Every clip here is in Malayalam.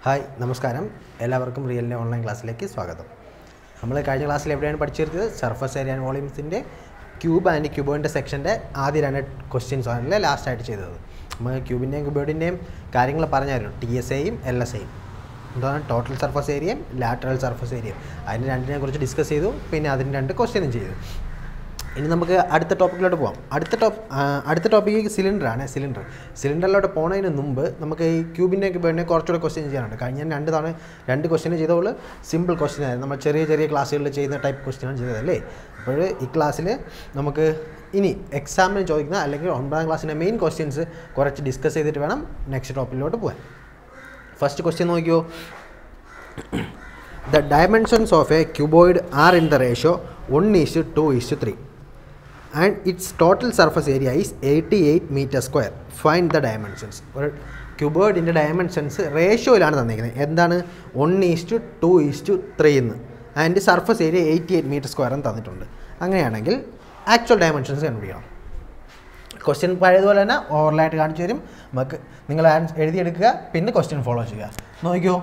ഹായ് നമസ്കാരം എല്ലാവർക്കും റിയലിൻ്റെ ഓൺലൈൻ ക്ലാസ്സിലേക്ക് സ്വാഗതം നമ്മൾ കഴിഞ്ഞ ക്ലാസ്സിൽ എവിടെയാണ് പഠിച്ചെടുത്തത് സർഫസ് ഏരിയ ആൻഡ് വോളിയംസിൻ്റെ ക്യൂബ് ആൻഡ് ക്യൂബോയിൻ്റെ സെക്ഷൻ്റെ ആദ്യ രണ്ട് ക്വസ്റ്റ്യൻസ് ആണല്ലേ ലാസ്റ്റ് ആയിട്ട് ചെയ്തത് നമ്മൾ ക്യൂബിൻ്റെയും ക്യൂബോയിഡിൻ്റെയും കാര്യങ്ങൾ പറഞ്ഞായിരുന്നു ടി എസ് എയും എൽ എസ് എയും എന്താണ് ടോട്ടൽ സർഫസ് ഏരിയയും ലാറ്ററൽ സർഫസ് ഏരിയയും അതിന് രണ്ടിനെ കുറിച്ച് ഡിസ്കസ് ചെയ്തു പിന്നെ അതിന് രണ്ട് ക്വസ്റ്റ്യനും ചെയ്തു ഇനി നമുക്ക് അടുത്ത ടോപ്പിക്കിലോട്ട് പോകാം അടുത്ത ടോപ്പ് അടുത്ത ടോപ്പിക്ക് സിലിണ്ടറാണ് സിലിണ്ടർ സിലിണ്ടറിലോട്ട് പോകുന്നതിന് മുമ്പ് നമുക്ക് ഈ ക്യൂബിൻ്റെ ക്യൂബിനെ കുറച്ചുകൂടെ ക്വസ്റ്റ്യൻ ചെയ്യാനുണ്ട് കഴിഞ്ഞ രണ്ട് തവണ രണ്ട് ക്വസ്റ്റ്യൻ ചെയ്തപ്പോൾ സിമ്പിൾ ക്വസ്റ്റ്യൻ ആയിരുന്നു നമ്മൾ ചെറിയ ചെറിയ ക്ലാസ്സുകളിൽ ചെയ്യുന്ന ടൈപ്പ് ക്വസ്റ്റ്യനാണ് ചെയ്തതല്ലേ അപ്പോൾ ഈ ക്ലാസ്സിൽ നമുക്ക് ഇനി എക്സാമിന് ചോദിക്കുന്ന അല്ലെങ്കിൽ ഒൻപതാം ക്ലാസ്സിൻ്റെ മെയിൻ ക്വസ്റ്റ്യൻസ് കുറച്ച് ഡിസ്കസ് ചെയ്തിട്ട് വേണം നെക്സ്റ്റ് ടോപ്പിക്കിലോട്ട് പോകാൻ ഫസ്റ്റ് ക്വസ്റ്റ്യൻ നോക്കിയോ the dimensions of a cuboid are in the ratio one is two is three and its total surface area is eighty eight metre square find the dimensions ഒരു ക്യൂബോയിഡിൻ്റെ ഡയമെൻഷൻസ് റേഷ്യോയിലാണ് തന്നിരിക്കുന്നത് എന്താണ് one is two is to three എന്ന് and surface area eighty eight metre square എന്ന് തന്നിട്ടുണ്ട് അങ്ങനെയാണെങ്കിൽ ആക്ച്വൽ ഡയമെൻഷൻസ് കണ്ടുപിടിക്കണം ക്വസ്റ്റ്യൻ പഴയതുപോലെ തന്നെ ഓവറലായിട്ട് കാണിച്ചു തരും നമുക്ക് നിങ്ങൾ ആൻസ് എഴുതിയെടുക്കുക പിന്നെ ക്വസ്റ്റ്യൻ ഫോളോ ചെയ്യുക നോക്കിയോ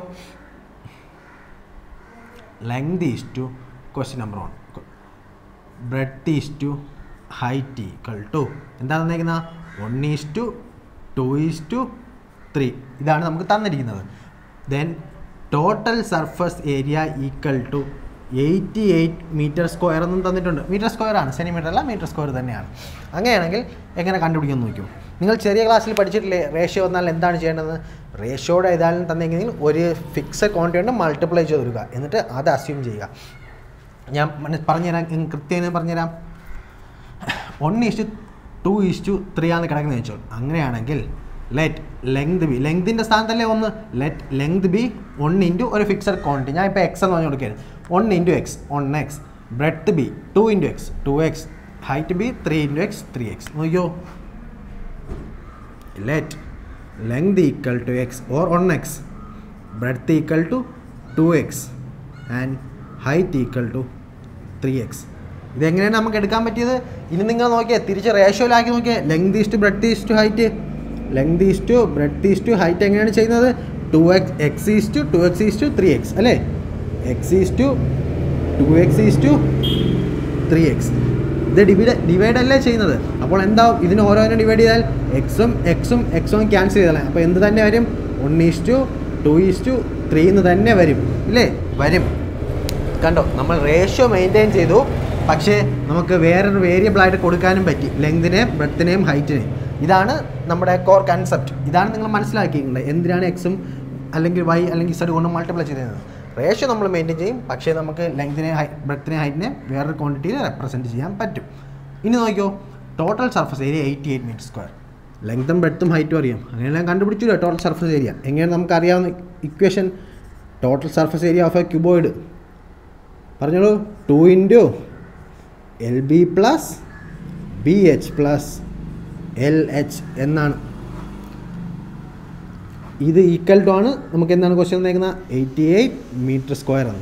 length is to question number one breadth is to height equal to എന്താണ് തന്നേക്കുന്നത് one is to two is to three ഇതാണ് നമുക്ക് തന്നിരിക്കുന്നത് then total surface area equal to eighty eight metre square എന്നും തന്നിട്ടുണ്ട് മീറ്റർ സ്ക്വയർ ആണ് സെൻറ്റിമീറ്റർ അല്ല മീറ്റർ സ്ക്വയർ തന്നെയാണ് അങ്ങനെയാണെങ്കിൽ എങ്ങനെ കണ്ടുപിടിക്കാൻ നോക്കൂ നിങ്ങൾ ചെറിയ ക്ലാസ്സിൽ പഠിച്ചിട്ടില്ലേ റേഷ്യോ വന്നാൽ എന്താണ് ചെയ്യേണ്ടത് റേഷ്യോയുടെ ഏതായാലും തന്നെങ്കിൽ ഒരു ഫിക്സഡ് ക്വാണ്ടിറ്റി കൊണ്ട് മൾട്ടിപ്ലൈ ചെയ്ത് കൊടുക്കുക എന്നിട്ട് അത് അസ്യൂം ചെയ്യുക ഞാൻ മന- പറഞ്ഞുതരാം ഉം, കൃത്യമായി പറഞ്ഞുതരാം one is to two is to three ആണ് കിടക്കുന്നത് വെച്ചോൾ അങ്ങനെയാണെങ്കിൽ ലെറ്റ് ലെങ്ത് ബി ലെങ്തിൻ്റെ സ്ഥാനത്തല്ലേ ഒന്ന് let length be one into ഒരു ഫിക്സഡ് ക്വാണ്ടിറ്റി ഞാൻ ഇപ്പോൾ എക്സ് എന്ന് പറഞ്ഞു കൊടുക്കുകയാണ് one into x one x breadth be two into x two x height be three into x three x നോക്കിയോ let length equal to x or 1x breadth equal to 2x and height equal to 3x ഇതെങ്ങനെയാണ് നമുക്ക് എടുക്കാൻ പറ്റിയത് ഇനി നിങ്ങൾ നോക്കിയേ തിരിച്ച് റേഷ്യോയിലാക്കി നോക്കിയേ length is to breadth is to height length is to breadth is to height എങ്ങനെയാണ് ചെയ്യുന്നത് two x x is to two x is to three x അല്ലേ x is to two x is to three x ഇത് ഡിവൈഡ് ഡിവൈഡ് അല്ലേ ചെയ്യുന്നത് അപ്പോൾ എന്താവും ഇതിന് ഓരോന്നിനെ ഡിവൈഡ് ചെയ്താൽ എക്സും എക്സും എക്സും ക്യാൻസൽ ചെയ്താൽ അപ്പോൾ എന്ത് തന്നെ വരും one is to two is to three എന്ന് തന്നെ വരും ഇല്ലേ വരും കണ്ടോ നമ്മൾ റേഷ്യോ മെയിൻറ്റെയിൻ ചെയ്തു പക്ഷേ നമുക്ക് വേറൊരു വേരിയബിൾ ആയിട്ട് കൊടുക്കാനും പറ്റി ലെങ്തിനെയും ബ്രെത്തിനെയും ഹൈറ്റിനെയും ഇതാണ് നമ്മുടെ കോർ കൺസെപ്റ്റ് ഇതാണ് നിങ്ങൾ മനസ്സിലാക്കിയിട്ടുണ്ട് എന്തിനാണ് എക്സും അല്ലെങ്കിൽ വൈ അല്ലെങ്കിൽ സെഡ് കൊണ്ട് മൾട്ടിപ്ലൈ ചെയ്തത് റേഷ്യോ നമ്മൾ മെയിൻറ്റെയിൻ ചെയ്യും പക്ഷേ നമുക്ക് ലെങ്തിനെ ഹൈ ബ്രെത്തിനെ ഹൈറ്റിനെ വേറൊരു ക്വാണ്ടിറ്റിയിൽ റെപ്രസെൻറ്റ് ചെയ്യാൻ പറ്റും ഇനി നോക്കിയോ total surface area eighty eight metre square ലെങ്തും ബ്രെത്തും ഹൈറ്റും അറിയാം അങ്ങനെയെല്ലാം കണ്ടുപിടിച്ചില്ല ടോട്ടൽ സർഫസ് ഏരിയ എങ്ങനെയാണ് നമുക്ക് അറിയാവുന്ന equation total surface area of a cuboid പറഞ്ഞോളൂ two into L B plus B H plus L H എന്നാണ് ഇത് ഈക്വൽ ടു ആണ് നമുക്ക് എന്താണ് ക്വസ്റ്റ്യൻ തന്നേക്കുന്നത് എയ്റ്റി എയ്റ്റ് മീറ്റർ സ്ക്വയർ ആണ്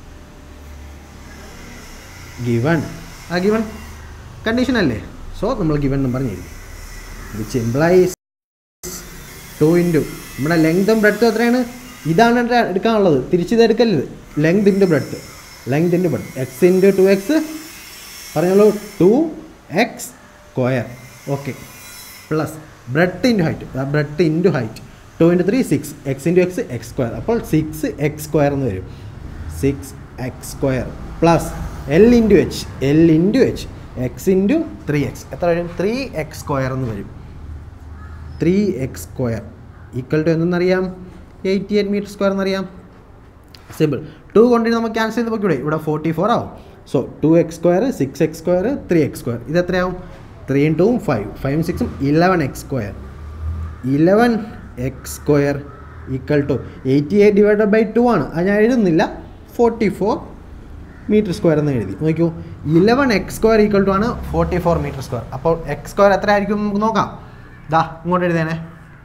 ഗിവൺ ആ ഗിവൺ കണ്ടീഷൻ അല്ലേ സോ നമ്മൾ ഗിവൺ എന്ന് പറഞ്ഞിരിക്കും വിച്ച് എംപ്ലൈസ് ടു ഇൻറ്റു നമ്മുടെ ലെങ്തും ബ്രെഡ്ത്തും എത്രയാണ് ഇതാണ് എൻ്റെ എടുക്കാനുള്ളത് തിരിച്ചിത് എടുക്കരുത് length into breadth length into breadth x into two x പറഞ്ഞോളൂ two x square okay plus breadth into height breadth into height two into three six x into x x square അപ്പോൾ സിക്സ് എക്സ് സ്ക്വയർ എന്ന് വരും six x square plus L into H L into H x into three x എത്ര വരും ത്രീ എക്സ് സ്ക്വയർ എന്ന് വരും three x square equal to എന്തെന്നറിയാം എയ്റ്റി എയ്റ്റ് മീറ്റർ സ്ക്വയർ എന്നറിയാം സിമ്പിൾ ടു കൊണ്ട് നമുക്ക് ക്യാൻസൽ ചെയ്ത് നോക്കിയൂടെ ഇവിടെ ഫോർട്ടി ഫോർ ആവും so two x square six x square three x square ഇത് എത്രയാവും ത്രീയും ടൂവും ഫൈവ് ഫൈവും സിക്സും eleven x square eleven x square equal to eighty eight divided by two ആണ് അത് ഞാൻ എഴുതുന്നില്ല ഫോർട്ടി ഫോർ മീറ്റർ സ്ക്വയർ എന്ന് എഴുതി നോക്കൂ eleven x square equal to ആണ് ഫോർട്ടി ഫോർ മീറ്റർ സ്ക്വയർ അപ്പോൾ എക്സ് സ്ക്വയർ എത്ര ആയിരിക്കും നമുക്ക് നോക്കാം ദാ ഇങ്ങോട്ട് എഴുതേനെ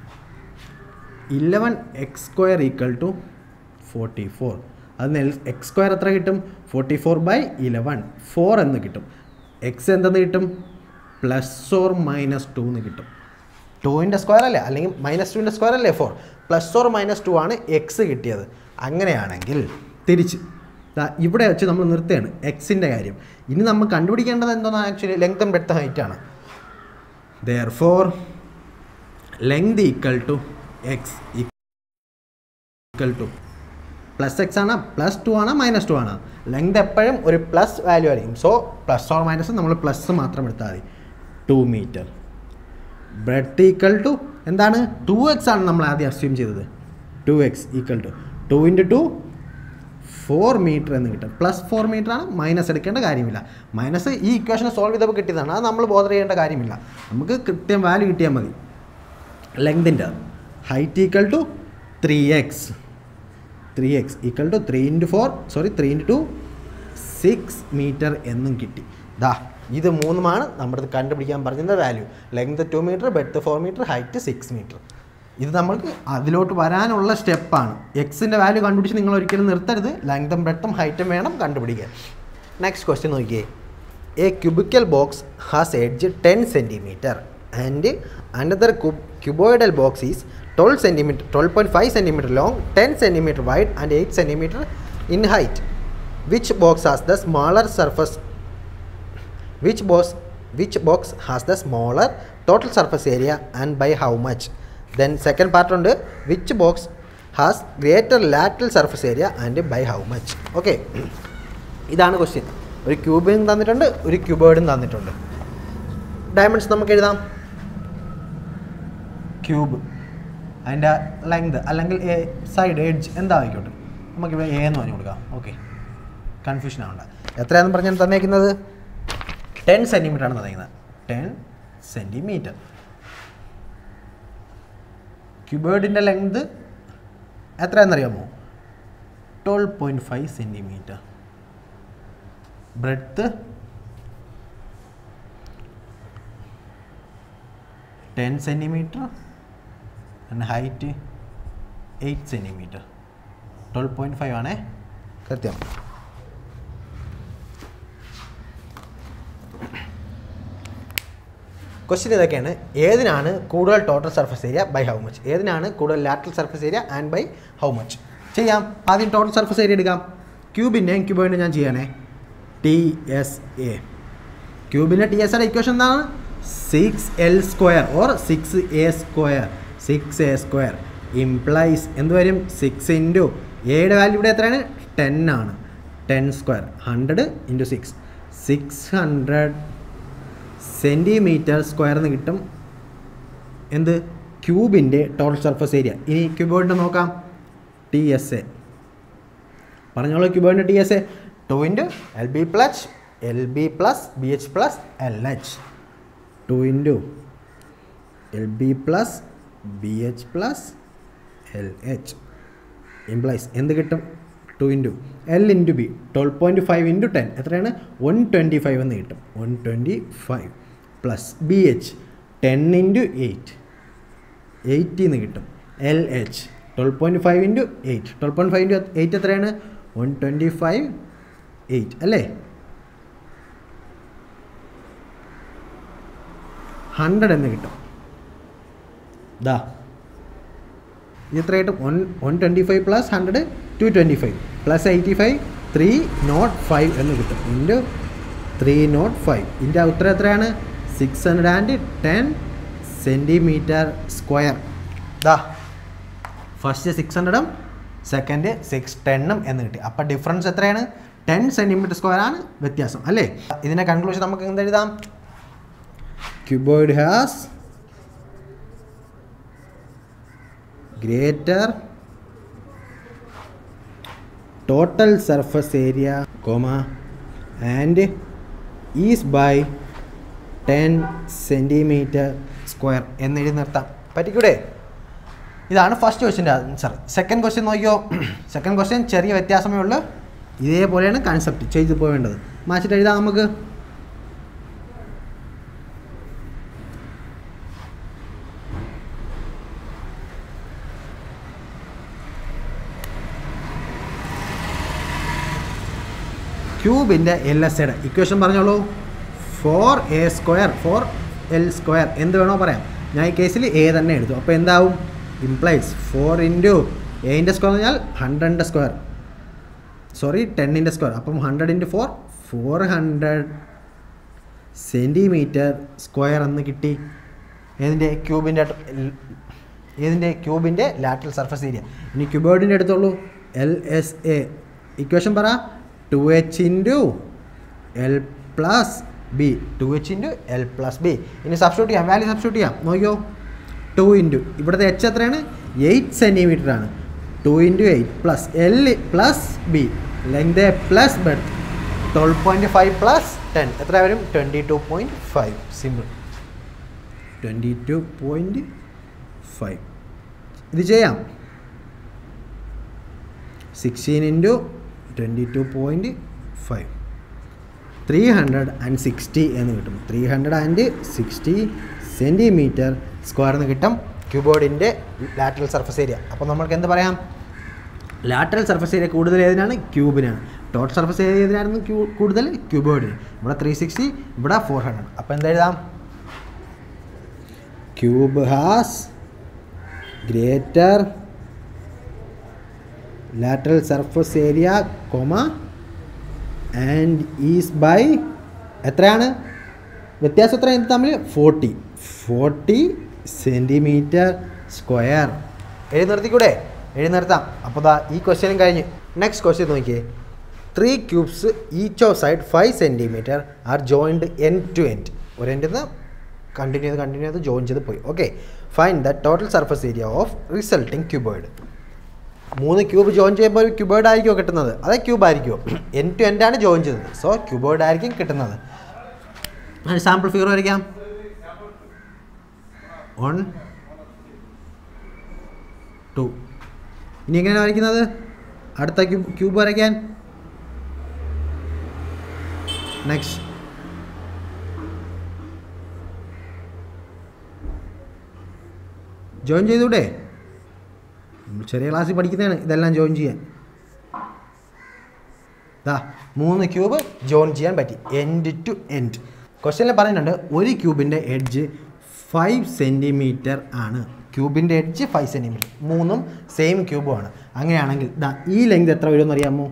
eleven x square equal to forty four അത് എക്സ് സ്ക്വയർ എത്ര കിട്ടും forty four by eleven four എന്ന് കിട്ടും എക്സ് എന്തെന്ന് കിട്ടും പ്ലസ് ഓർ മൈനസ് ടു എന്ന് കിട്ടും ടുവിൻ്റെ സ്ക്വയർ അല്ലേ അല്ലെങ്കിൽ മൈനസ് ടുവിൻ്റെ സ്ക്വയർ അല്ലേ four plus or minus two ആണ് എക്സ് കിട്ടിയത് അങ്ങനെയാണെങ്കിൽ തിരിച്ച് ദാ ഇവിടെ വെച്ച് നമ്മൾ നിർത്തുകയാണ് എക്സിൻ്റെ കാര്യം ഇനി നമ്മൾ കണ്ടുപിടിക്കേണ്ടത് എന്തോന്നാണ് actually length and breadth height ആണ് therefore length equal to x equal to plus x ആണ് പ്ലസ് ടു ആണ് മൈനസ് ടു ആണ് ലെങ്ത് എപ്പോഴും ഒരു പ്ലസ് വാല്യൂ ആയിരിക്കും സോ പ്ലസ് ഓർ മൈനസ് നമ്മൾ പ്ലസ് മാത്രം എടുത്താൽ മതി two metre breadth equal to എന്താണ് ടു എക്സ് ആണ് നമ്മൾ ആദ്യം അസ്യൂം ചെയ്തത് two x equal to two into two four metre എന്ന് കിട്ടും പ്ലസ് ഫോർ മീറ്റർ ആണ് മൈനസ് എടുക്കേണ്ട കാര്യമില്ല മൈനസ് ഈ ഇക്വേഷൻ സോൾവ് ചെയ്തപ്പോൾ കിട്ടിയതാണ് അത് നമ്മൾ ബോധർ ചെയ്യേണ്ട കാര്യമില്ല നമുക്ക് കൃത്യം വാല്യൂ കിട്ടിയാൽ മതി ലെങ്തിൻ്റെ height equal to three x three x equal to three into four sorry three into two six metre എന്നും കിട്ടി ദാ ഇത് മൂന്നുമാണ് നമ്മുടെ കണ്ടുപിടിക്കാൻ പറഞ്ഞ value length two metre breadth four metre height six metre ഇത് നമ്മൾക്ക് അതിലോട്ട് വരാനുള്ള സ്റ്റെപ്പാണ് എക്സിൻ്റെ വാല്യൂ കണ്ടുപിടിച്ച് നിങ്ങൾ ഒരിക്കലും നിർത്തരുത് ലെങ്തും ബ്രെഡ്ത്തും ഹൈറ്റും വേണം കണ്ടുപിടിക്കാൻ നെക്സ്റ്റ് ക്വസ്റ്റ്യൻ നോക്കിയേ a cubical box has edge ten centimetre and another cuboidal box is twelve centimetre twelve point five centimetre long ten centimetre wide and eight centimetre in height which box has the smaller surface which box which box has the smaller total surface area and by how much then second part ഉണ്ട് which box has greater lateral surface area and by how much okay ഇതാണ് ക്വസ്റ്റ്യൻ ഒരു ക്യൂബും തന്നിട്ടുണ്ട് ഒരു ക്യൂബോയിഡും തന്നിട്ടുണ്ട് ഡയമണ്ട്സ് നമുക്ക് എഴുതാം ക്യൂബ് അതിൻ്റെ ലെങ്ത് അല്ലെങ്കിൽ സൈഡ് എഡ്ജ് എന്താ ആയിക്കോട്ടെ നമുക്കിവിടെ എ എന്ന് പറഞ്ഞു കൊടുക്കാം ഓക്കെ കൺഫ്യൂഷൻ ആവണ്ട എത്രയാണെന്ന് പറഞ്ഞാൽ തന്നേക്കുന്നത് ടെൻ സെൻറ്റിമീറ്റർ ആണ് തന്നിരിക്കുന്നത് ടെൻ സെൻറ്റിമീറ്റർ ക്യൂബേർഡിൻ്റെ ലെങ്ത് എത്രയാണെന്നറിയാമോ twelve point five centimetre breadth ten centimetre and height eight centimetre twelve point five ആണേ കൃത്യം ക്വസ്റ്റ്യൻ ഇതൊക്കെയാണ് ഏതിനാണ് കൂടുതൽ total surface area by how much ഏതിനാണ് കൂടുതൽ lateral surface area and by how much ചെയ്യാം ആദ്യം ടോട്ടൽ സർഫസ് ഏരിയ എടുക്കാം ക്യൂബിൻ്റെയും ക്യൂബോയിൻ്റെ ഞാൻ ചെയ്യാനേ ടി എസ് എ ക്യൂബിൻ്റെ ടി എസ് എയുടെ ഇക്വേഷൻ എന്താണ് six L square or six A square six A square implies എന്ത് വരും സിക്സ് ഇൻറ്റു എയുടെ വാല്യൂ ഇവിടെ എത്രയാണ് ടെൻ ആണ് ten square hundred into six six hundred centimetre square എന്ന് കിട്ടും എന്ത് ക്യൂബിൻ്റെ ടോട്ടൽ സർഫസ് ഏരിയ ഇനി ക്യൂബോയിഡ് നോക്കാം ടി എസ് എ പറഞ്ഞോളൂ ക്യൂബോയിൻ്റെ T S A two into L B plus L B plus B H plus L H two into L B plus B H plus L H implies എന്ത് കിട്ടും two into L into B twelve point five into ten എത്രയാണ് വൺ ട്വൻറ്റി ഫൈവ് എന്ന് കിട്ടും one twenty five plus B H ten into eight eighty എന്ന് കിട്ടും L H twelve point five into eight twelve point five into eight എത്രയാണ് വൺ ട്വൻറ്റി ഫൈവ് എയ്റ്റ് അല്ലേ ഹൺഡ്രഡ് എന്ന് കിട്ടും ദാ ഇത് എത്ര കിട്ടും one one twenty five plus hundred two twenty five plus eighty five three nought five എന്ന് കിട്ടും ഇൻറ്റു ത്രീ നോട്ട് ഫൈവ് ഇതിൻ്റെ ഉത്തരം എത്രയാണ് six hundred and ten centimetre square ദാ ഫസ്റ്റ് സിക്സ് ഹൺഡ്രഡും സെക്കൻഡ് സിക്സ് ടെണ്ണും എന്ന് കിട്ടി അപ്പോൾ ഡിഫറൻസ് എത്രയാണ് ടെൻ സെൻറ്റിമീറ്റർ സ്ക്വയർ ആണ് വ്യത്യാസം അല്ലേ ഇതിൻ്റെ കൺക്ലൂഷൻ നമുക്ക് എന്ത് എഴുതാം cuboid has greater total surface area comma and is by 10 centimetre square എന്നെഴുതി നിർത്താം പറ്റിക്കൂടെ ഇതാണ് ഫസ്റ്റ് ക്വസ്റ്റിൻ്റെ ആൻസർ സെക്കൻഡ് ക്വസ്റ്റ്യൻ നോക്കിയോ സെക്കൻഡ് ക്വസ്റ്റ്യൻ ചെറിയ വ്യത്യാസമേ ഉള്ളൂ ഇതേപോലെയാണ് കൺസെപ്റ്റ് ചെയ്തു പോവേണ്ടത് മാച്ചിട്ട് എഴുതാം നമുക്ക് ക്യൂബിൻ്റെ എൽ എസ് എയുടെ ഇക്വേഷൻ പറഞ്ഞോളൂ four A square four L square എന്ത് വേണോ പറയാം ഞാൻ ഈ കേസിൽ എ തന്നെ എടുത്തു അപ്പോൾ എന്താവും ഇംപ്ലൈസ് ഫോർ ഇൻറ്റു എയിൻ്റെ സ്ക്വയർ എന്ന് പറഞ്ഞാൽ ഹൺഡ്രഡിൻ്റെ സ്ക്വയർ സോറി ടെന്നിൻ്റെ സ്ക്വയർ അപ്പം hundred into four four hundred centimetre square എന്ന് കിട്ടി ഏതിൻ്റെ ക്യൂബിൻ്റെ ഏതിൻ്റെ ക്യൂബിൻ്റെ ലാറ്ററൽ സർഫസ് ഏരിയ ഇനി ക്യൂബേർഡിൻ്റെ അടുത്തുള്ളൂ എൽ എസ് എ ഇക്വേഷൻ പറ two H into L plus B two H into L plus B ഇനി സബ്സ്റ്റിറ്റ്യൂട്ട് ചെയ്യാം വാല്യൂ സബ്സ്റ്റിറ്റ്യൂട്ട് ചെയ്യാം നോക്കിയോ ടു ഇൻറ്റു ഇവിടുത്തെ എച്ച് എത്രയാണ് എയ്റ്റ് സെൻറ്റിമീറ്റർ ആണ് two into eight plus L plus B length plus breadth twelve point five plus ten എത്ര വരും twenty two point five simple twenty two point five ഇത് ചെയ്യാം sixteen into twenty two point five three hundred and sixty എന്ന് കിട്ടും three hundred and sixty centimetre square എന്ന് കിട്ടും ക്യൂബോർഡിൻ്റെ ലാറ്ററൽ സർഫസ് ഏരിയ അപ്പോൾ നമുക്ക് എന്ത് പറയാം ലാറ്ററൽ സർഫസ് ഏരിയ കൂടുതൽ ഏതിനാണ് ക്യൂബിനാണ് ടോട്ടൽ സർഫസ് ഏരിയ ഏതിനായിരുന്നു ക്യൂ കൂടുതൽ ക്യൂബോർഡിന് ഇവിടെ ത്രീ സിക്സ്റ്റി ഇവിടെ ഫോർ ഹൺഡ്രഡ് അപ്പോൾ എന്താ എഴുതാം cube has greater lateral surface area comma and is by എത്രയാണ് വ്യത്യാസം എത്ര എന്ത് തമ്മിൽ ഫോർട്ടി ഫോർട്ടി സെൻറ്റിമീറ്റർ സ്ക്വയർ എഴുതി നിർത്തിക്കൂടെ എഴുതി നിർത്താം അപ്പോൾ ദാ ഈ ക്വസ്റ്റ്യനും കഴിഞ്ഞ് നെക്സ്റ്റ് ക്വസ്റ്റ്യൻ നോക്കിയേ three cubes each of side five centimetre are joined end to end ഒരു എൻഡിൽ നിന്ന് കണ്ടിന്യൂ ചെയ്ത് കണ്ടിന്യൂ ചെയ്ത് ജോയിൻ ചെയ്ത് പോയി okay fine the total surface area of resulting cuboid മൂന്ന് ക്യൂബ് ജോയിൻ ചെയ്യുമ്പോൾ ഒരു ക്യൂബേർഡ് ആയിരിക്കുമോ കിട്ടുന്നത് അതെ ക്യൂബ് ആയിരിക്കുമോ എൻ ടു എൻഡ് ആണ് ജോയിൻ ചെയ്തത് സോ ക്യൂബേർഡ് ആയിരിക്കും കിട്ടുന്നത് സാമ്പിൾ ഫിഗർ വരയ്ക്കാം വൺ ടു ഇനി എങ്ങനെയാണ് വരയ്ക്കുന്നത് അടുത്ത ക്യൂബ് ക്യൂബ് വരയ്ക്കാൻ നെക്സ്റ്റ് ജോയിൻ ചെയ്തൂടെ നമ്മൾ ചെറിയ ക്ലാസ്സിൽ പഠിക്കുന്നതാണ് ഇതെല്ലാം ജോയിൻ ചെയ്യാൻ ദാ മൂന്ന് ക്യൂബ് ജോയിൻ ചെയ്യാൻ പറ്റി എൻഡ് ടു എൻഡ് ക്വസ്റ്റ്യനിൽ പറയുന്നുണ്ട് ഒരു ക്യൂബിൻ്റെ എഡ്ജ് ഫൈവ് സെൻറ്റിമീറ്റർ ആണ് ക്യൂബിൻ്റെ എഡ്ജ് ഫൈവ് സെൻറ്റിമീറ്റർ മൂന്നും സെയിം ക്യൂബുമാണ് അങ്ങനെയാണെങ്കിൽ ദാ ഈ ലെങ്ത് എത്ര വരുമെന്ന് അറിയാമോ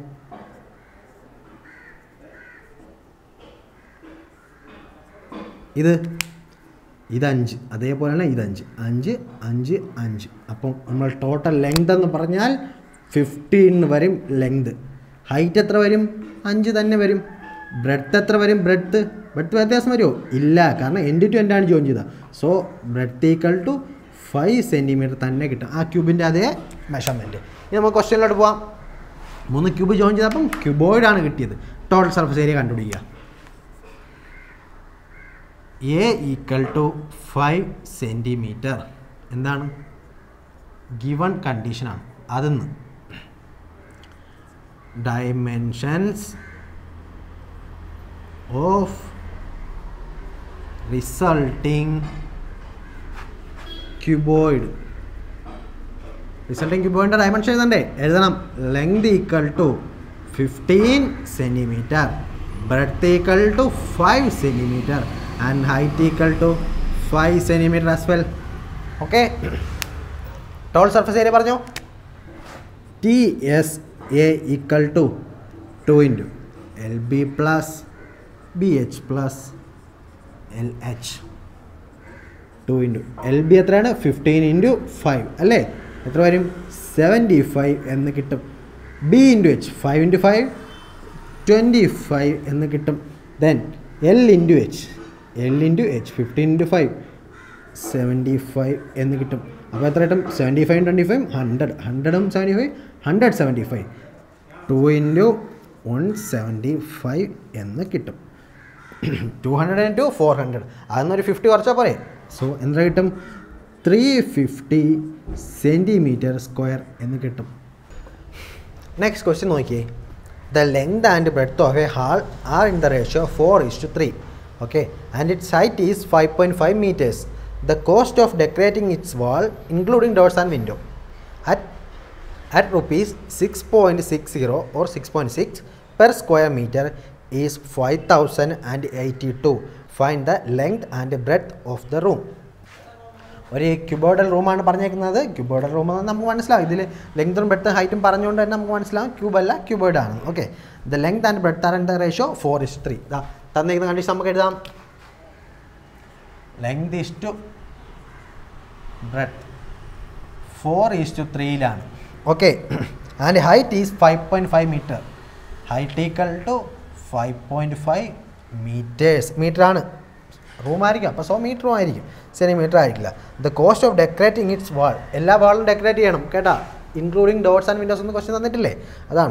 ഇത് ഇതഞ്ച് അതേപോലെ തന്നെ ഇതഞ്ച് അഞ്ച് അഞ്ച് അഞ്ച് അപ്പം നമ്മൾ ടോട്ടൽ ലെങ്ത് എന്ന് പറഞ്ഞാൽ ഫിഫ്റ്റീൻ വരും ലെങ്ത് ഹൈറ്റ് എത്ര വരും അഞ്ച് തന്നെ വരും ബ്രെഡ്ത്ത് എത്ര വരും ബ്രെഡ്ത്ത് ബ്രെഡ്ത്ത് വ്യത്യാസം വരുമോ ഇല്ല കാരണം എൻഡ് ടു എൻഡാണ് ജോയിൻ ചെയ്തത് so breadth equal to five centimetre തന്നെ കിട്ടും ആ ക്യൂബിൻ്റെ അതേ മെഷർമെൻറ്റ് ഇനി നമുക്ക് ക്വസ്റ്റ്യനിലോട്ട് പോവാം മൂന്ന് ക്യൂബ് ജോയിൻ ചെയ്തപ്പം ക്യൂബോയിഡാണ് കിട്ടിയത് ടോട്ടൽ സർഫസ് ഏരിയ കണ്ടുപിടിക്കുക A equal to five centimetre എന്താണ് ഗിവൺ കണ്ടീഷനാണ് അതിന്ന് dimensions of resulting cuboid resulting ക്യൂബോയിഡിൻ്റെ ഡയമെൻഷൻ എഴുതണ്ടേ എഴുതണം length equal to fifteen centimetre breadth equal to five centimetre and height equal to five centimetre as well okay total surface area പറഞ്ഞോ T S A equal to two into L B plus B H plus L H two into L B എത്രയാണ് ഫിഫ്റ്റീൻ ഇൻറ്റു ഫൈവ് അല്ലേ എത്ര വരും സെവൻറ്റി ഫൈവ് എന്ന് കിട്ടും B into H five into five twenty five എന്ന് കിട്ടും then L into H L into H fifteen into five seventy five എന്ന് കിട്ടും അപ്പോൾ എത്ര കിട്ടും seventy five twenty five hundred ഹൺഡ്രഡും seventy five hundred seventy five two into one seventy five എന്ന് കിട്ടും two hundred into four hundred അതൊന്നൊരു ഫിഫ്റ്റി കുറച്ചാൽ പോരെ സോ എന്താ കിട്ടും ത്രീ ഫിഫ്റ്റി സെൻറ്റിമീറ്റർ സ്ക്വയർ എന്ന് കിട്ടും നെക്സ്റ്റ് ക്വസ്റ്റ്യൻ നോക്കിയേ the length and breadth of a hall are in the ratio four is to three okay and its height is 5.5 meters the cost of decorating its wall including doors and window at at rupees 6.60 or 6.6 per square meter is 5082 find the length and breadth of the room ഒരു ക്യൂബോർഡൽ റൂമാണ് പറഞ്ഞേക്കുന്നത് ക്യൂബോർഡൽ റൂം എന്ന് നമുക്ക് മനസ്സിലാവും ഇതിൽ ലെങ്തും ബ്രെഡ്ത്തും ഹൈറ്റും പറഞ്ഞുകൊണ്ട് തന്നെ നമുക്ക് മനസ്സിലാവും ക്യൂബ് അല്ല ക്യൂബോർഡ് ആണ് okay the length and breadth are the ratio four is three ഇതാ തന്നിരിക്കുന്ന കണ്ടീഷൻ നമുക്ക് എഴുതാം length is to breadth four is to ത്രീയിലാണ് okay and height is five point five metre height equal to five point five metres മീറ്ററാണ് റൂം ആയിരിക്കും അപ്പോൾ സോ മീറ്ററും ആയിരിക്കും സെൻറ്റിമീറ്റർ ആയിരിക്കില്ല the cost of decorating its wall എല്ലാ വാളും ഡെക്കറേറ്റ് ചെയ്യണം കേട്ടാ ഇൻക്ലൂഡിങ് ഡോട്ട്സ് ആൻഡ് വിൻഡോസ് എന്ന് ക്വസ്റ്റ്യൻ തന്നിട്ടില്ലേ അതാണ്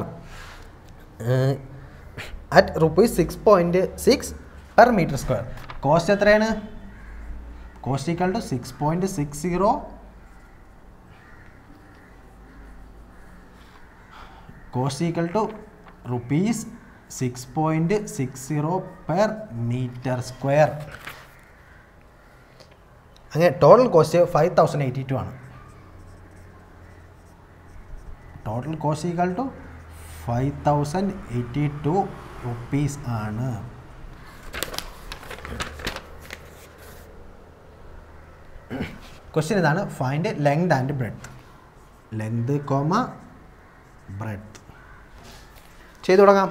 at rupees six point six per metre square cost എത്രയാണ് cost equal to six point six zero cost equal to rupees six point six zero per metre square അങ്ങനെ total cost five thousand eighty two ആണ് total cost equal to five thousand eighty two rupees ആണ് ക്വസ്റ്റ്യൻ ഇതാണ് find length and breadth length comma breadth ചെയ്തു തുടങ്ങാം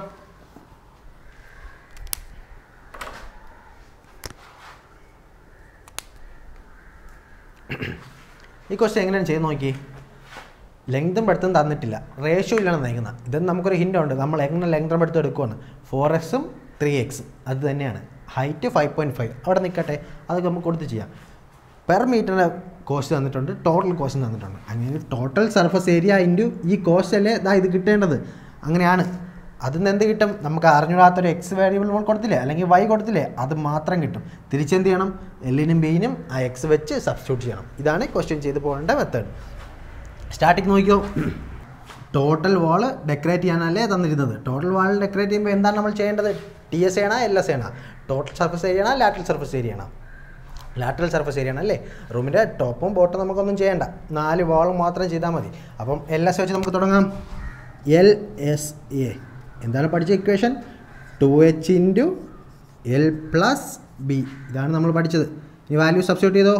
ഈ ക്വസ്റ്റ്യൻ എങ്ങനെയാണ് ചെയ്ത് നോക്കി ലെങ്തും പെടുത്തും തന്നിട്ടില്ല റേഷ്യോ ഇല്ലാണ് നയിക്കുന്നത് ഇത് നമുക്കൊരു ഹിൻ്റ് ഉണ്ട് നമ്മൾ എങ്ങനെ ലെങ്തും പെടുത്തും എടുക്കുവാണ് ഫോർ എക്സും ത്രീ എക്സും അത് തന്നെയാണ് ഹൈറ്റ് ഫൈവ് പോയിൻറ്റ് ഫൈവ് അവിടെ നിൽക്കട്ടെ അതൊക്കെ നമുക്ക് കൊടുത്ത് ചെയ്യാം പെർ മീറ്ററിന് കോസ്റ്റ് തന്നിട്ടുണ്ട് ടോട്ടൽ കോസ്റ്റ് തന്നിട്ടുണ്ട് അങ്ങനെ ടോട്ടൽ സർഫസ് ഏരിയ ഇൻറ്റു ഈ കോസ്റ്റ് അല്ലേ ഇതാ ഇത് കിട്ടേണ്ടത് അങ്ങനെയാണ് അതിൽ നിന്ന് എന്ത് കിട്ടും നമുക്ക് അറിഞ്ഞൂടാത്തൊരു എക്സ് വേരിയബിൾ നമ്മൾ കൊടുത്തില്ലേ അല്ലെങ്കിൽ വൈ കൊടുത്തില്ലേ അത് മാത്രം കിട്ടും തിരിച്ചെന്ത് ചെയ്യണം എല്ലിനും ബിയിനും ആ എക്സ് വെച്ച് സബ്സ്റ്റിറ്റ്യൂട്ട് ചെയ്യണം ഇതാണ് ക്വസ്റ്റ്യൻ ചെയ്ത് പോകേണ്ട മെത്തേഡ് സ്റ്റാർട്ടിങ് നോക്കിയോ ടോട്ടൽ വാള് ഡെക്കറേറ്റ് ചെയ്യാനല്ലേ തന്നിരുന്നത് ടോട്ടൽ വാൾ ഡെക്കറേറ്റ് ചെയ്യുമ്പോൾ എന്താണ് നമ്മൾ ചെയ്യേണ്ടത് ടി എസ് ചെയ്യണ എൽ എസ് ചെയ്യണ ടോട്ടൽ സർഫസ് ഏരിയ ആണോ ലാറ്ററൽ സർഫസ് ഏരിയ ആണോ ലാറ്ററൽ സർഫസ് ഏരിയ ആണ് അല്ലേ റൂമിൻ്റെ ടോപ്പും ബോട്ടും നമുക്കൊന്നും ചെയ്യേണ്ട നാല് വാളും മാത്രം ചെയ്താൽ മതി അപ്പം എൽ എസ് വെച്ച് നമുക്ക് തുടങ്ങാം എൽ എസ് എ എന്താണ് പഠിച്ച equation two H into L plus B ഇതാണ് നമ്മൾ പഠിച്ചത് ഇനി വാല്യൂ സബ്സ്റ്റിറ്റ്യൂട്ട് ചെയ്തോ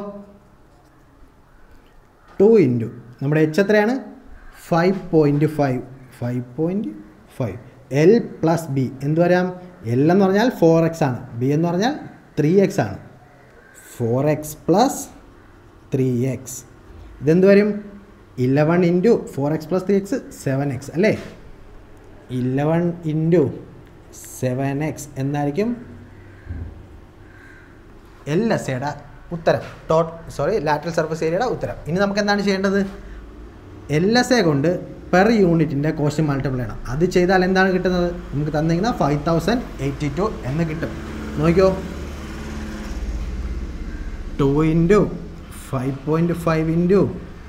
ടു ഇൻറ്റു നമ്മുടെ എച്ച് എത്രയാണ് five point five five point five L plus B എന്ത് വരാം എൽ എന്ന് പറഞ്ഞാൽ ഫോർ എക്സ് ആണ് ബി എന്ന് പറഞ്ഞാൽ ത്രീ എക്സ് ആണ് four x plus three x ഇതെന്ത് വരും eleven into four x plus three x seven x അല്ലേ ഇലവൺ ഇൻറ്റു സെവൻ എക്സ് എന്നായിരിക്കും എൽ എസ് എയുടെ ഉത്തരം ടോട്ട് സോറി ലാറ്ററൽ സർഫസ് ഏരിയയുടെ ഉത്തരം ഇനി നമുക്ക് എന്താണ് ചെയ്യേണ്ടത് എൽ എസ് എ കൊണ്ട് പെർ യൂണിറ്റിൻ്റെ കോസ്റ്റ് മൾട്ടിപ്പിൾ ചെയ്യണം അത് ചെയ്താൽ എന്താണ് കിട്ടുന്നത് നമുക്ക് തന്നിരിക്കുന്ന ഫൈവ് തൗസൻഡ് എയ്റ്റി ടു എന്ന് കിട്ടും നോക്കിയോ two into five point five into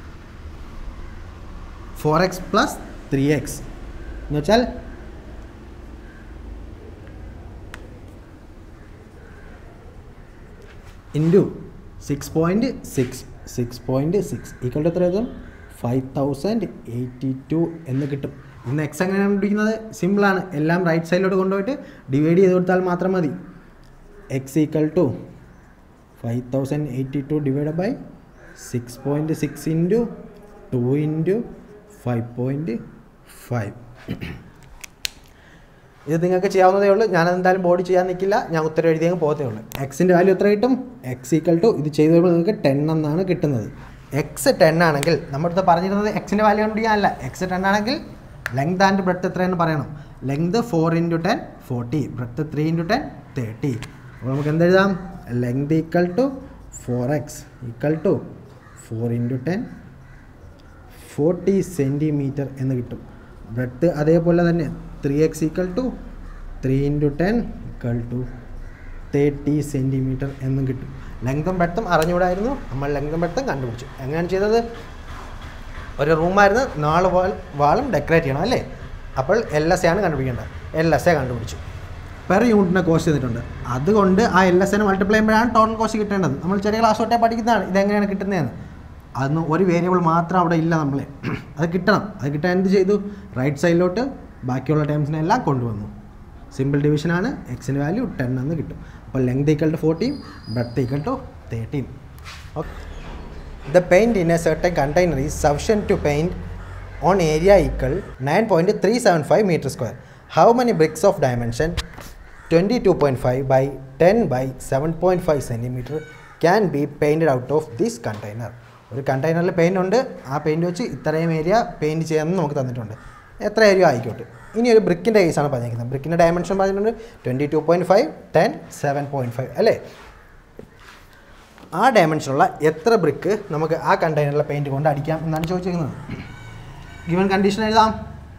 four x plus three x എന്ന് വെച്ചാൽ into six point six six point six equal to എത്ര എഴുതും ഫൈവ് തൗസൻഡ് എയ്റ്റി ടു എന്ന് കിട്ടും ഇന്ന് എക്സ് എങ്ങനെയാണ് പിടിക്കുന്നത് സിമ്പിളാണ് എല്ലാം റൈറ്റ് സൈഡിലോട്ട് കൊണ്ടുപോയിട്ട് ഡിവൈഡ് ചെയ്ത് കൊടുത്താൽ മാത്രം മതി x equal to five thousand eighty two divide by six point six into two into five point five ഇത് നിങ്ങൾക്ക് ചെയ്യാവുന്നതേ ഉള്ളൂ ഞാൻ എന്തായാലും ബോഡി ചെയ്യാൻ നിൽക്കില്ല ഞാൻ ഉത്തരം എഴുതി അങ്ങ് പോകത്തേ ഉള്ളൂ എക്സിൻ്റെ വാല്യൂ എത്ര കിട്ടും എക്സ് ഈക്വൽ ടു ഇത് ചെയ്ത് കഴിയുമ്പോൾ നിങ്ങൾക്ക് ടെൻ എന്നാണ് കിട്ടുന്നത് എക്സ് ടെൻ ആണെങ്കിൽ നമ്മുടെ അടുത്ത് പറഞ്ഞിരുന്നത് എക്സിൻ്റെ വാല്യൂ കണ്ടുപിടിക്കാനല്ല എക്സ് ടെൻ ആണെങ്കിൽ ലെങ്ത് ആൻഡ് ബ്രെത്ത് എത്രയെന്ന് പറയണം length four into ten forty breadth three into ten thirty അപ്പോൾ നമുക്ക് എന്തെഴുതാം length equal to four x equal to four into ten forty centimetre എന്ന് കിട്ടും ബ്രെഡ് അതേപോലെ തന്നെ three x equal to three into ten equal to thirty centimetre എന്നും കിട്ടും ലെങ്തും ബ്രെഡ്ത്തും അറിഞ്ഞുകൂടായിരുന്നു നമ്മൾ ലെങ്തും ബ്രെഡ്ത്തും കണ്ടുപിടിച്ചു എങ്ങനെയാണ് ചെയ്തത് ഒരു റൂമായിരുന്നു നാല് വാൾ വാളും ഡെക്കറേറ്റ് ചെയ്യണം അല്ലേ അപ്പോൾ എൽ എസ് ആണ് കണ്ടുപിടിക്കേണ്ടത് എൽ എസ് എ കണ്ടുപിടിച്ചു പെർ യൂണിറ്റിന് കോസ്റ്റ് ചെയ്തിട്ടുണ്ട് അതുകൊണ്ട് ആ എൽ എസ് എനെ മൾട്ടിപ്ലൈ ചെയ്യുമ്പോഴാണ് ടോട്ടൽ കോസ്റ്റ് കിട്ടേണ്ടത് നമ്മൾ ചെറിയ ക്ലാസ് തൊട്ടേ പഠിക്കുന്നതാണ് ഇതെങ്ങനെയാണ് കിട്ടുന്നതെന്ന് അതൊന്നും ഒരു വേരിയബിൾ മാത്രം അവിടെ ഇല്ല നമ്മളെ അത് കിട്ടണം അത് കിട്ടാൻ എന്ത് ചെയ്തു റൈറ്റ് സൈഡിലോട്ട് ബാക്കിയുള്ള ടൈംസിനെ എല്ലാം കൊണ്ടുവന്നു സിമ്പിൾ ഡിവിഷനാണ് എക്സിൻ്റെ വാല്യൂ ടെൻ എന്ന് കിട്ടും അപ്പോൾ length equal to fourteen breadth equal to thirteen okay the paint in a certain container is sufficient to paint on area equal 9.375 meter square. How many bricks of dimension 22.5 by 10 by 7.5 centimeter can be painted out of this container? ഒരു കണ്ടെയ്നറിൽ പെയിൻ്റ് ഉണ്ട് ആ പെയിൻറ് വെച്ച് ഇത്രയും ഏരിയ പെയിൻറ് ചെയ്യാമെന്ന് നമുക്ക് തന്നിട്ടുണ്ട് എത്ര ഏരിയ ആയിക്കോട്ടെ ഇനി ഒരു ബ്രിക്കിൻ്റെ കേസാണ് പറഞ്ഞിരിക്കുന്നത് ബ്രിക്കിൻ്റെ ഡയമെൻഷൻ പറഞ്ഞിട്ടുണ്ട് twenty two point five ten seven point five അല്ലേ ആ ഡയമെൻഷനുള്ള എത്ര ബ്രിക്ക് നമുക്ക് ആ കണ്ടെയ്നറിലെ പെയിൻറ് കൊണ്ട് അടിക്കാം എന്നാണ് ചോദിച്ചിരിക്കുന്നത് ഗിവൺ കണ്ടീഷൻ എഴുതാം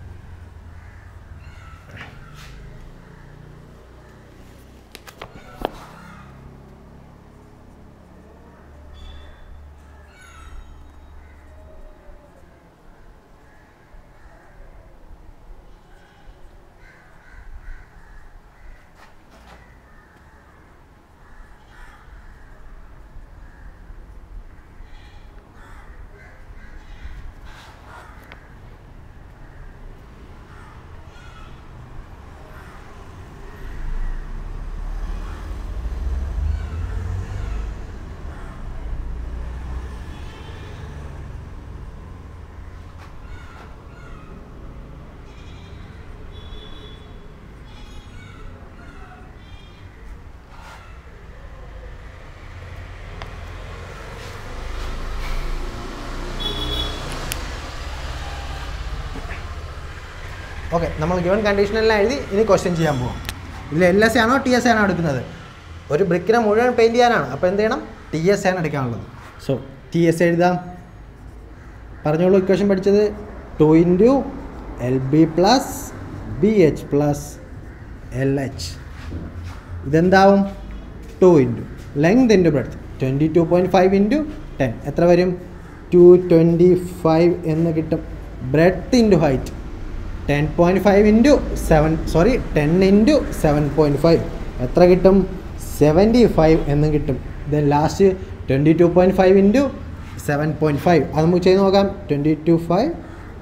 ഓക്കെ നമ്മൾ ഗിവൺ കണ്ടീഷനെല്ലാം എഴുതി ഇനി ക്വസ്റ്റ്യൻ ചെയ്യാൻ പോവാം ഇതിൽ എൽ എസ് ആണോ ടി എസ് ആണോ എടുക്കുന്നത് ഒരു ബ്രിക്കിനെ മുഴുവൻ പെയിൻറ് ചെയ്യാനാണ് അപ്പോൾ എന്ത് ചെയ്യണം ടി എസ് ആണ് എടുക്കാനുള്ളത് സോ ടി എസ് എഴുതാം പറഞ്ഞോളൂ ഇക്വേഷൻ പഠിച്ചത് two into L B plus B H plus L H ഇതെന്താവും two into length into breadth twenty two point five into ten എത്ര വരും ടു ട്വൻറ്റി ഫൈവ് എന്ന് കിട്ടും breadth into height ten point five into seven sorry ten into seven point five എത്ര കിട്ടും സെവൻറ്റി ഫൈവ് എന്ന് കിട്ടും then last twenty two point five into seven point five അത് നമുക്ക് ചെയ്ത് നോക്കാം ട്വൻറ്റി ടു ഫൈവ്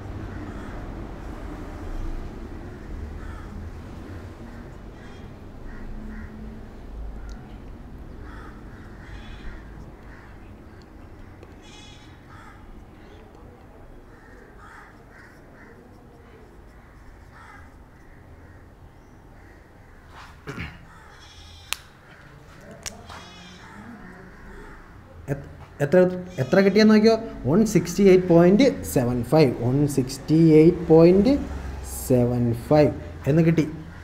എത്ര- എത്ര എത്ര കിട്ടിയെന്ന് നോക്കിയോ one sixty eight point seven five one sixty eight point seven five എന്ന് കിട്ടി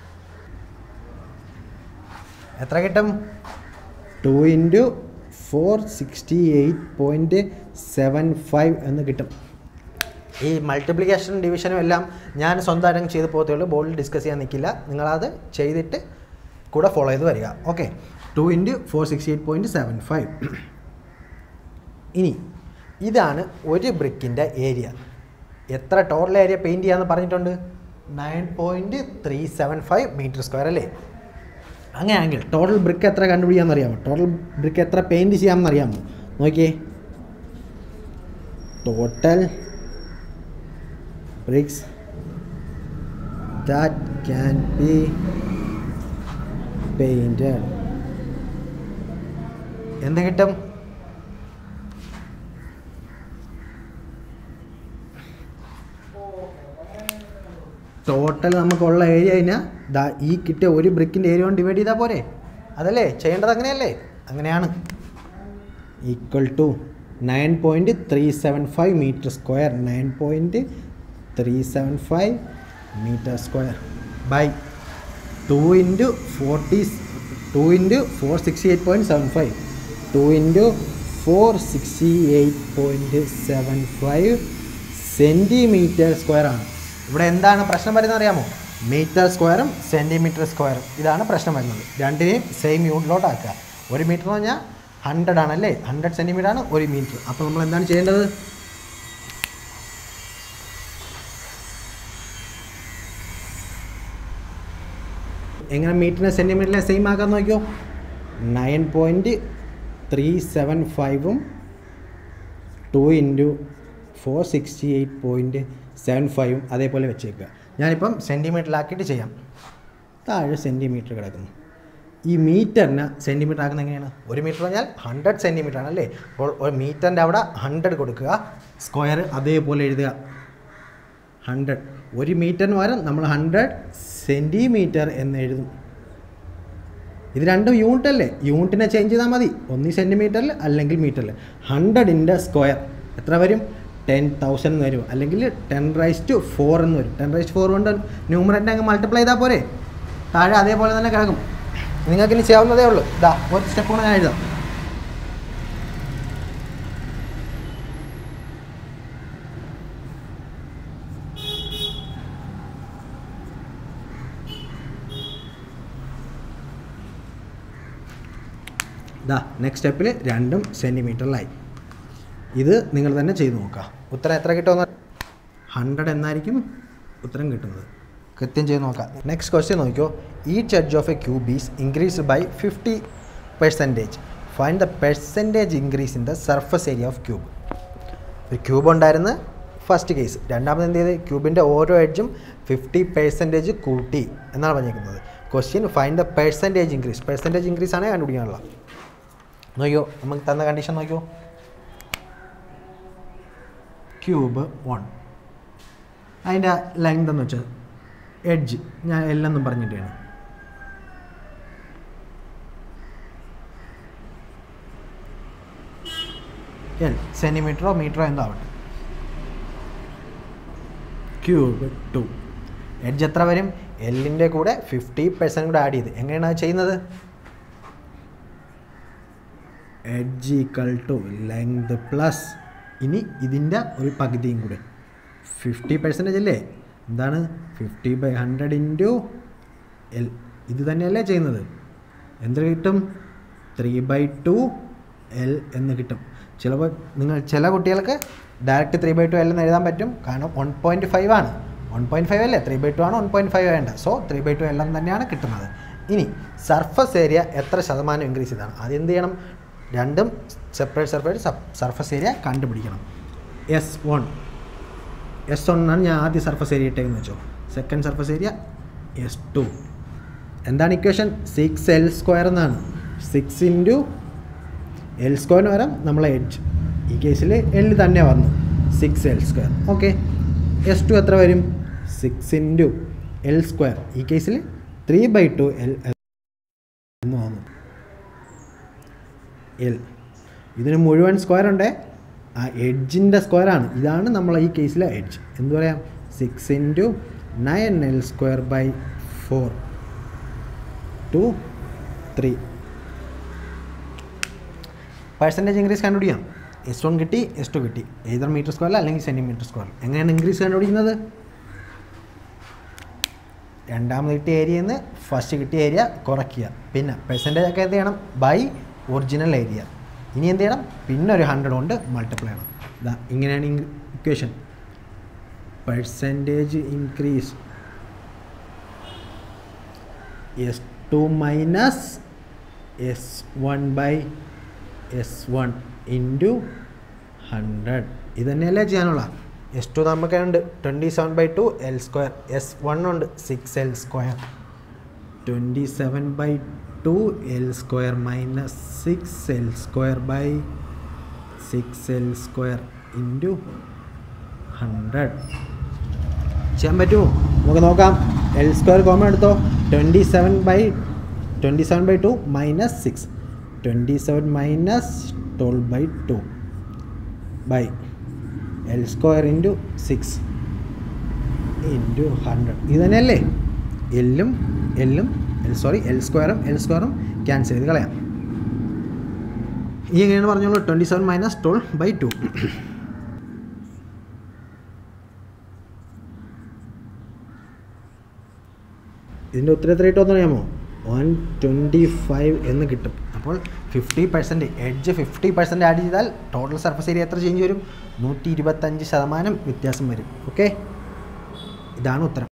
എത്ര കിട്ടും two into four sixty eight point seven five എന്ന് കിട്ടും ഈ മൾട്ടിപ്ലിക്കേഷൻ ഡിവിഷനും എല്ലാം ഞാൻ സ്വന്തമായിട്ട് ചെയ്ത് പോകത്തുള്ളൂ ബോർഡിൽ ഡിസ്കസ് ചെയ്യാൻ നിൽക്കില്ല നിങ്ങളത് ചെയ്തിട്ട് കൂടെ ഫോളോ ചെയ്ത് വരിക okay two into four sixty eight point seven five ഇനി ഇതാണ് ഒരു ബ്രിക്കിൻ്റെ ഏരിയ എത്ര ടോട്ടൽ ഏരിയ പെയിൻറ്റ് ചെയ്യാമെന്ന് പറഞ്ഞിട്ടുണ്ട് nine point three seven five metre square അല്ലേ അങ്ങനെയാണെങ്കിൽ ടോട്ടൽ ബ്രിക്ക് എത്ര കണ്ടുപിടിക്കാമെന്ന് അറിയാമോ ടോട്ടൽ ബ്രിക്ക് എത്ര പെയിൻറ്റ് ചെയ്യാമെന്ന് അറിയാമോ നോക്കിയേ total bricks that can be painted എന്ത് കിട്ടും ടോട്ടൽ നമുക്കുള്ള ഏരിയ കഴിഞ്ഞാൽ ദാ ഈ കിട്ടിയ ഒരു ബ്രിക്കിൻ്റെ ഏരിയ കൊണ്ട് ഡിവൈഡ് ചെയ്താൽ പോരെ അതല്ലേ ചെയ്യേണ്ടത് അങ്ങനെയല്ലേ അങ്ങനെയാണ് equal to nine point three seven five metre square nine point three seven five metre square by two into forty two into four sixty eight point seven five two into four sixty eight point seven five centimetre square ആണ് ഇവിടെ എന്താണ് പ്രശ്നം വരുന്നത് അറിയാമോ മീറ്റർ സ്ക്വയറും സെൻറ്റിമീറ്റർ സ്ക്വയറും ഇതാണ് പ്രശ്നം വരുന്നത് രണ്ടിനെയും സെയിം യൂണിറ്റിലോട്ട് ആക്കുക ഒരു മീറ്റർ എന്ന് പറഞ്ഞാൽ ഹൺഡ്രഡ് ആണല്ലേ ഹൺഡ്രഡ് സെൻറ്റിമീറ്റർ ആണ് ഒരു മീറ്റർ അപ്പോൾ നമ്മൾ എന്താണ് ചെയ്യേണ്ടത് എങ്ങനെ മീറ്ററിനെ സെൻറ്റിമീറ്ററിനെ സെയിം ആക്കാൻ നോക്കിയോ നയൻ പോയിൻറ്റ് ത്രീ സെവൻ ഫൈവും two into four sixty eight point seven ഫൈവും അതേപോലെ വെച്ചേക്കുക ഞാനിപ്പം സെൻറ്റിമീറ്ററിലാക്കിയിട്ട് ചെയ്യാം താഴെ സെൻറ്റിമീറ്റർ കിടക്കുന്നു ഈ മീറ്ററിന് സെൻറ്റിമീറ്റർ ആക്കുന്നത് എങ്ങനെയാണ് ഒരു മീറ്റർ പറഞ്ഞാൽ ഹൺഡ്രഡ് സെൻറ്റിമീറ്റർ ആണ് അല്ലേ അപ്പോൾ ഒരു മീറ്ററിൻ്റെ അവിടെ ഹൺഡ്രഡ് കൊടുക്കുക സ്ക്വയർ അതേപോലെ എഴുതുക ഹൺഡ്രഡ് ഒരു മീറ്ററിന് പകരം നമ്മൾ ഹൺഡ്രഡ് സെൻറ്റിമീറ്റർ എന്ന് എഴുതും ഇത് രണ്ടും യൂണിറ്റ് അല്ലേ യൂണിറ്റിനെ ചേഞ്ച് ചെയ്താൽ മതി ഒന്നി സെൻറ്റിമീറ്ററിൽ അല്ലെങ്കിൽ മീറ്ററിൽ ഹൺഡ്രഡിൻ്റെ സ്ക്വയർ എത്ര വരും ടെൻ തൗസൻഡ് എന്ന് വരും അല്ലെങ്കിൽ ടെൻ റൈസ് ടു ഫോർ എന്ന് വരും ടെൻ റൈസ് ഫോർ കൊണ്ട് ന്യൂമറേറ്റ് അങ്ങ് മൾട്ടിപ്ലൈ ചെയ്താൽ പോരെ താഴെ അതേപോലെ തന്നെ കിടക്കും നിങ്ങൾക്ക് ഇനി ചെയ്യാവുന്നതേ ഉള്ളൂ ഇതാ ഒരു സ്റ്റെപ്പ് കൂടെ ഞാൻ എഴുതാം ഇതാ നെക്സ്റ്റ് സ്റ്റെപ്പിൽ രണ്ടും സെൻറ്റിമീറ്ററിലായി ഇത് നിങ്ങൾ തന്നെ ചെയ്ത് നോക്കുക ഉത്തരം എത്ര കിട്ടുമെന്ന് ഹൺഡ്രഡ് എന്നായിരിക്കും ഉത്തരം കിട്ടുന്നത് കൃത്യം ചെയ്ത് നോക്കാം നെക്സ്റ്റ് ക്വസ്റ്റ്യൻ നോക്കിയോ each edge of a cube is increase by fifty percentage find the percentage increase in the surface area of cube ഒരു ക്യൂബ് ഉണ്ടായിരുന്ന ഫസ്റ്റ് കേസ് രണ്ടാമത് എന്ത് ചെയ്ത് ക്യൂബിൻ്റെ ഓരോ എഡ്ജും ഫിഫ്റ്റി പെർസെൻറ്റേജ് കൂട്ടി എന്നാണ് പറഞ്ഞിരിക്കുന്നത് question find the percentage increase percentage increase ആണ് കണ്ടുപിടിക്കാനുള്ള നോക്കിയോ നമുക്ക് തന്ന കണ്ടീഷൻ നോക്കിയോ ക്യൂബ് വൺ അതിൻ്റെ ലെങ്ത് എന്ന് വെച്ചാൽ എഡ്ജ് ഞാൻ എല്ലെന്നും പറഞ്ഞിട്ടാണ് എൽ സെൻറ്റിമീറ്ററോ മീറ്ററോ എന്തോ ആവട്ടെ ക്യൂബ് ടു എഡ്ജ് എത്ര വരും എല്ലിൻ്റെ കൂടെ ഫിഫ്റ്റി പെർസെൻറ്റ് കൂടെ ആഡ് ചെയ്ത് എങ്ങനെയാണ് അത് ചെയ്യുന്നത് edge equal to length plus ഇനി ഇതിൻ്റെ ഒരു പകുതിയും കൂടെ ഫിഫ്റ്റി പെർസെൻറ്റേജ് അല്ലേ എന്താണ് fifty by hundred into L ഇത് തന്നെയല്ലേ ചെയ്യുന്നത് എന്ത് കിട്ടും ത്രീ ബൈ ടു എൽ എന്ന് കിട്ടും ചിലപ്പോൾ നിങ്ങൾ ചില കുട്ടികൾക്ക് direct three by two L എന്ന് എഴുതാൻ പറ്റും കാരണം വൺ പോയിൻറ്റ് ഫൈവ് ആണ് വൺ പോയിൻറ്റ് ഫൈവ് അല്ലേ ത്രീ ബൈ ടു ആണ് വൺ പോയിൻറ്റ് ഫൈവ് വേണ്ട so three by two L എന്ന് തന്നെയാണ് കിട്ടുന്നത് ഇനി സർഫസ് ഏരിയ എത്ര ശതമാനം ഇൻക്രീസ് ചെയ്താണ് അത് എന്ത് ചെയ്യണം രണ്ടും സെപ്പറേറ്റ് സെപ്പറേറ്റ് സർഫസ് ഏരിയ കണ്ടുപിടിക്കണം എസ് വൺ എസ് വൺ ആണ് ഞാൻ ആദ്യ സർഫസ് ഏരിയ ഇട്ടേന്ന് വെച്ചോ second surface area S two എന്താണ് ഇക്വേഷൻ സിക്സ് എൽ സ്ക്വയർ എന്നാണ് സിക്സ് ഇൻറ്റു എൽ സ്ക്വയറിന് പകരം നമ്മളെ എഡ്ജ് ഈ കേസിൽ എൽ തന്നെ വന്നു six L square okay S two എത്ര വരും സിക്സ് ഇൻറ്റു എൽ സ്ക്വയർ ഈ കേസിൽ ത്രീ ബൈ ടു എൽ എന്ന് വന്നു എൽ ഇതിന് മുഴുവൻ സ്ക്വയർ ഉണ്ട് ആ എഡ്ജിൻ്റെ സ്ക്വയറാണ് ഇതാണ് നമ്മൾ ഈ കേസിലെ എഡ്ജ് എന്ത് പറയാം six into nine L square by four two three percentage increase കണ്ടുപിടിക്കാം എസ് വൺ കിട്ടി എസ് ടു കിട്ടി ഏതർ മീറ്റർ സ്ക്വയർ അല്ലെങ്കിൽ സെൻറ്റിമീറ്റർ സ്ക്വയർ എങ്ങനെയാണ് ഇൻക്രീസ് കണ്ടുപിടിക്കുന്നത് രണ്ടാമത് കിട്ടിയ ഏരിയയിൽ നിന്ന് ഫസ്റ്റ് കിട്ടിയ ഏരിയ കുറയ്ക്കുക പിന്നെ പെർസെൻറ്റേജ് ഒക്കെ എന്ത് ചെയ്യണം ബൈ ഒറിജിനൽ ഏരിയ ഇനി എന്ത് ചെയ്യണം പിന്നെ ഒരു ഹൺഡ്രഡ് കൊണ്ട് മൾട്ടിപ്ലൈ ചെയ്യണം ഇതാ ഇങ്ങനെയാണ് equation percentage increase S two minus S one by S one into hundred ഇത് തന്നെയല്ലേ ചെയ്യാനുള്ള എസ് ടു നമുക്കുണ്ട് twenty seven by two L square S one ഉണ്ട് six L square twenty seven by two L square minus six L square by six L square into hundred ചെയ്യാൻ പറ്റുമോ നമുക്ക് നോക്കാം എൽ സ്ക്വയർ കോമൺ എടുത്തോ twenty seven by twenty seven by two minus six twenty seven minus twelve by two by L square into six into hundred ഇത് തന്നെയല്ലേ എല്ലും എല്ലും എൽ സോറി എൽ സ്ക്വയറും എൽ സ്ക്വയറും ക്യാൻസൽ ചെയ്ത് കളയാം ഈ എങ്ങനെയാണ് പറഞ്ഞോളൂ twenty seven minus twelve by two ഇതിൻ്റെ ഉത്തരം എത്ര കിട്ടുമെന്ന് അറിയാമോ വൺ ട്വൻറ്റി ഫൈവ് എന്ന് കിട്ടും അപ്പോൾ fifty percent edge fifty percent add ചെയ്താൽ ടോട്ടൽ സർഫസ് ഏരിയ എത്ര ചേഞ്ച് വരും നൂറ്റി ഇരുപത്തഞ്ച് ശതമാനം വ്യത്യാസം വരും ഓക്കെ ഇതാണ് ഉത്തരം